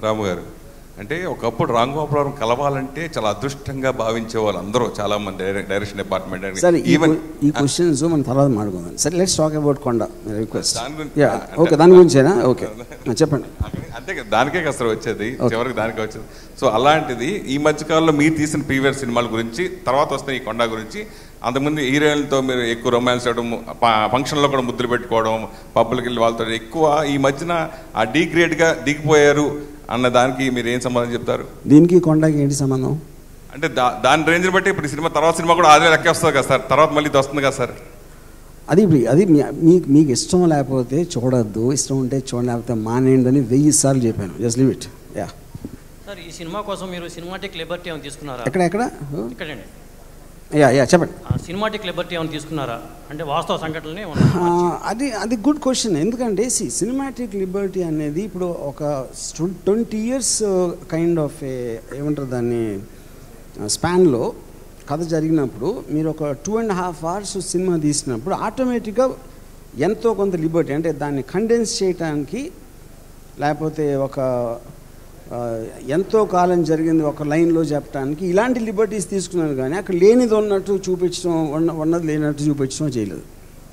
రాము గారు అంటే ఒకప్పుడు రాంగోపురం కలవాలంటే చాలా అదృష్టంగా భావించే వాళ్ళు అందరూ చాలా మంది డైరె- డైరెక్షన్ డిపార్ట్మెంట్ సరే ఈ ఈవెన్ క్వ- ఈ క్వశ్చన్స్ మనం తర్వాత మాట్లాడుకుందాం సరే let's talk about Konda request దాని గురించి- యా అంటే- ఓకే దాని గురించేనా ఓకే చెప్పండి అంతే కదా దానికే కసరు వచ్చేది చివరికి దానికే వచ్చేది సో అలాంటిది ఈ మధ్య కాలంలో మీరు తీసిన ప్రీవియస్ సినిమాల గురించి తర్వాత వస్తున్న ఈ కొండ గురించి అంతకుముందు హీరోయిన్లతో మీరు ఎక్కువ రొమాన్స్ చేయడం ప- ఫంక్షన్లో కూడా ముద్దులు పెట్టుకోవడం పబ్బులకి వెళ్ళి వాళ్ళతో ఎక్కువ ఈ మధ్యన ఆ డీగ్రేడ్గా దిగిపోయారు అన్న దానికి మీరు ఏం సమాధానం చెప్తారు దీనికి కొండకి ఏంటి సంబంధం అంటే దా దాని రేంజ్ని బట్టి ఇప్పుడు ఈ సినిమా తర్వాత సినిమా కూడా అదే లెక్క వస్తుంది కదా సార్ తర్వాత మళ్ళీ ఇది వస్తుంది కదా సార్ అది ఇప్పుడు అది మీ- మీకు మీకు ఇష్టం లేకపోతే చూడొద్దు ఇష్టం ఉంటే చూడలేకపోతే మానేయండి అని వెయ్యి సార్లు చెప్పాను just leave it yeah sir ఈ సినిమా కోసం మీరు సినిమాటిక్ లిబర్టీ ఏమైనా తీసుకున్నారా ఎక్కడ ఎక్కడ ఇక్కడండి యా యా చెప్పండి సినిమాటిక్ లిబర్టీ ఏమైనా తీసుకున్నారా అంటే వాస్తవ సంఘటనలే ఆ, అది అది గుడ్ క్వశ్చన్ ఎందుకంటే సి సినిమాటిక్ లిబర్టీ అనేది ఇప్పుడు ఒక twenty years kind of a ఏమంటారు దాన్ని స్పాన్లో కథ జరిగినప్పుడు మీరు ఒక two and half hours cinema తీసినప్పుడు ఆటోమేటిక్గా ఎంతో కొంత లిబర్టీ అంటే దాన్ని కండెన్స్ చేయటానికి లేకపోతే ఒక ఆ, ఎంతో కాలం జరిగింది ఒక లైన్లో చెప్పడానికి ఇలాంటి లిబర్టీస్ తీసుకున్నాను కానీ అక్కడ లేనిది ఉన్నట్టు చూపించడం ఉన్న ఉన్నది లేనట్టు చూపించడం చేయలేదు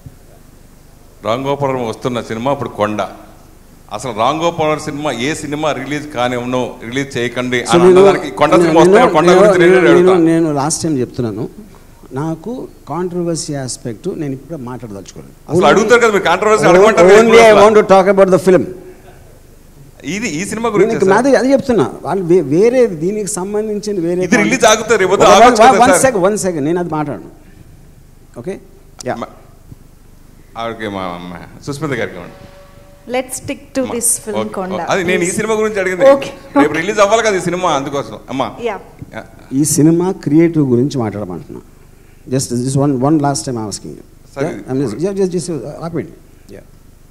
రాంగోపురం వస్తున్న సినిమా ఇప్పుడు కొండ అసలు రాంగోపురం సినిమా ఏ సినిమా రిలీజ్ కానివ్వను రిలీజ్ చేయకండి సో అని నేను- అన్నదానికి కొండ సినిమా వస్తే నేను- కొండ నేను- గురించి నేనే నేను- అడుగుతాను. నేను లాస్ట్ టైం చెప్తున్నాను నాకు కాంట్రవర్సీ ఆస్పెక్ట్ నేను ఇప్పుడు మాట్లాడదలుచుకోలేదు అసలు అడుగుతారు కదా మీరు కాంట్రవర్సీ అడగమంటారు ఓన్లీ ఐ అసలు. Want talk about the film ఇది ఈ సినిమా గురించి నేను నాది అది చెప్తున్నా వాళ్ళు వే- వేరే దీనికి సంబంధించిన వేరే ఇది రిలీజ్ ఆగుతారు రేపు పొద్దున ఆగొచ్చు కదా one sir. Second one second నేను అది మాట్లాడను ఓకే యా ఆవిడకి మా అమ్మ సుస్మిత గారికి ఇవ్వండి. లెట్ స్టిక్ టు అమ్మా. This film okay. కొండ అది నేను ఈ సినిమా గురించి అడిగింది ఓకే రేపు రిలీజ్ అవ్వాలి కదా ఈ సినిమా అందుకోసం అమ్మా యా ఈ సినిమా క్రియేటివ్ గురించి మాట్లాడమంటున్నా just this one one last time asking సరే. ఆపండి యా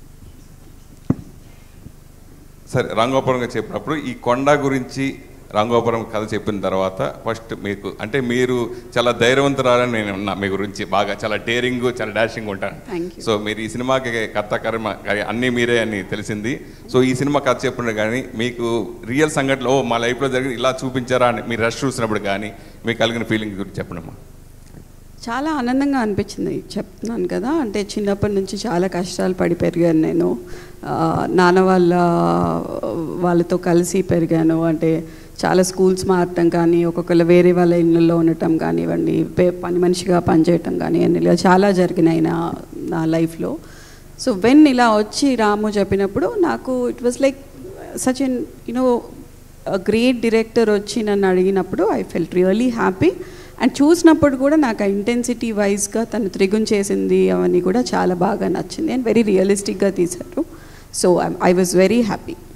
సరే రాంగోపురం గారు చెప్పినప్పుడు ఈ కొండ గురించి రాంగోపురం కథ చెప్పిన తర్వాత ఫస్ట్ మీకు అంటే మీరు చాలా ధైర్యవంతురాలని నేను ఉన్నా మీ గురించి బాగా చాలా డేరింగ్ చాలా డాషింగ్ ఉంటాను Thank you. సో మీరు ఈ సినిమాకి కర్త కర్మ అన్నీ మీరే అని తెలిసింది సో ఈ సినిమా కథ చెప్పిన కానీ మీకు రియల్ సంఘటనలు ఓ మా లైఫ్లో జరిగింది ఇలా చూపించారా అని మీరు రష్ చూసినప్పుడు కానీ మీకు కలిగిన ఫీలింగ్ గురించి చెప్పండి అమ్మా చాలా ఆనందంగా అనిపించింది చెప్తున్నాను కదా అంటే చిన్నప్పటి నుంచి చాలా కష్టాలు పడి పెరిగాను నేను ఆ, నాన్న వాళ్ళ వాళ్ళతో కలిసి పెరిగాను అంటే చాలా స్కూల్స్ మారటం కానీ ఒక్కొక్కరు వేరే వాళ్ళ ఇళ్ళల్లో ఉండటం కానివ్వండి పే- పని మనిషిగా పనిచేయటం కానీ అన్ని ఇలా చాలా జరిగినాయి నా నా లైఫ్లో సో వెన్ ఇలా వచ్చి రాము చెప్పినప్పుడు నాకు it was like such an you know great director వచ్చి నన్ను అడిగినప్పుడు I felt really happy and చూసినప్పుడు కూడా నాకు ఆ ఇంటెన్సిటీ వైజ్గా తను త్రిగుణ్ చేసింది అవన్నీ కూడా చాలా బాగా నచ్చింది అండ్ వెరీ రియలిస్టిక్గా తీశారు so I was very happy